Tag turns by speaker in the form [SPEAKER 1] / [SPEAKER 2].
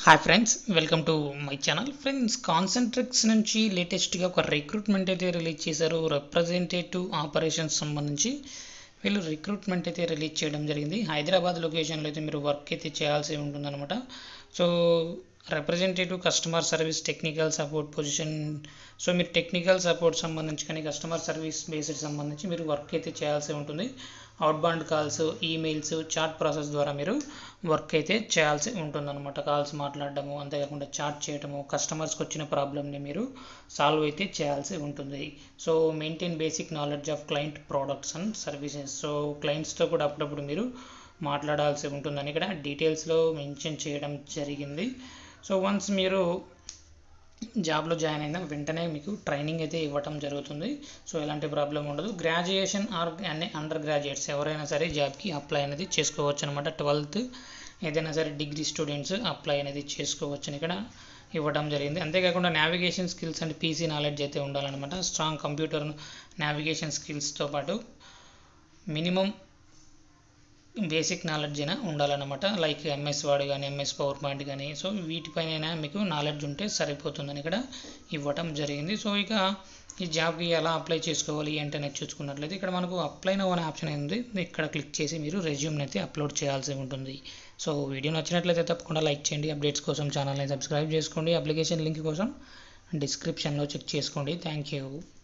[SPEAKER 1] hi friends welcome to my channel friends Concentrix నుంచి లేటెస్ట్గా ఒక రిక్రూట్మెంట్ అయితే రిలీజ్ చేశారు రిప్రజెంటేటివ్ ఆపరేషన్స్ సంబంధించి వీళ్ళు రిక్రూట్మెంట్ అయితే రిలీజ్ చేయడం జరిగింది హైదరాబాద్ లొకేషన్లో అయితే మీరు వర్క్ అయితే చేయాల్సి ఉంటుందన్నమాట so representative customer service technical support position so మీరు టెక్నికల్ సపోర్ట్ సంబంధించి కానీ కస్టమర్ సర్వీస్ బేస్డ్ సంబంధించి మీరు వర్క్ అయితే చేయాల్సి ఉంటుంది outbound calls emails chat process ద్వారా మీరు వర్క్ అయితే చేయాల్సి ఉంటుందన్నమాట కాల్స్ మాట్లాడడము అంతేకాకుండా చాట్ చేయడము కస్టమర్స్కి వచ్చిన ప్రాబ్లమ్ని మీరు సాల్వ్ అయితే చేయాల్సి ఉంటుంది so maintain basic knowledge of client products and services so క్లయింట్స్తో కూడా అప్పుడప్పుడు మీరు మాట్లాడాల్సి ఉంటుందని ఇక్కడ డీటెయిల్స్లో మెన్షన్ చేయడం జరిగింది సో వన్స్ మీరు జాబ్లో జాయిన్ అయిన వెంటనే మీకు ట్రైనింగ్ అయితే ఇవ్వటం జరుగుతుంది సో ఎలాంటి ప్రాబ్లం ఉండదు గ్రాడ్యుయేషన్ ఆర్ అన్ని అండర్ గ్రాడ్యుయేట్స్ ఎవరైనా సరే జాబ్కి అప్లై అనేది చేసుకోవచ్చు అనమాట ట్వెల్త్ ఏదైనా సరే డిగ్రీ స్టూడెంట్స్ అప్లై అనేది చేసుకోవచ్చు అని ఇక్కడ ఇవ్వడం జరిగింది అంతేకాకుండా navigation skills and PC knowledge అయితే ఉండాలన్నమాట స్ట్రాంగ్ కంప్యూటర్ నావిగేషన్ స్కిల్స్తో పాటు మినిమం బేసిక్ నాలెడ్జ్ అయినా ఉండాలన్నమాట లైక్ ఎంఎస్ వర్డ్ కానీ ఎంఎస్ పవర్ పాయింట్ కానీ సో వీటిపైన మీకు నాలెడ్జ్ ఉంటే సరిపోతుందని ఇక్కడ ఇవ్వటం జరిగింది సో ఇక ఈ జాబ్కి ఎలా అప్లై చేసుకోవాలి ఏంటి అనేది చూసుకున్నట్లయితే ఇక్కడ మనకు అప్లై నో అనే ఆప్షన్ ఉంది ఇక్కడ క్లిక్ చేసి మీరు రెజ్యూమ్ని అయితే అప్లోడ్ చేయాల్సి ఉంటుంది సో వీడియో నచ్చినట్లయితే తప్పకుండా లైక్ చేయండి అప్డేట్స్ కోసం ఛానల్ని సబ్స్క్రైబ్ చేసుకోండి అప్లికేషన్ లింక్ కోసం డిస్క్రిప్షన్లో చెక్ చేసుకోండి థ్యాంక్ యూ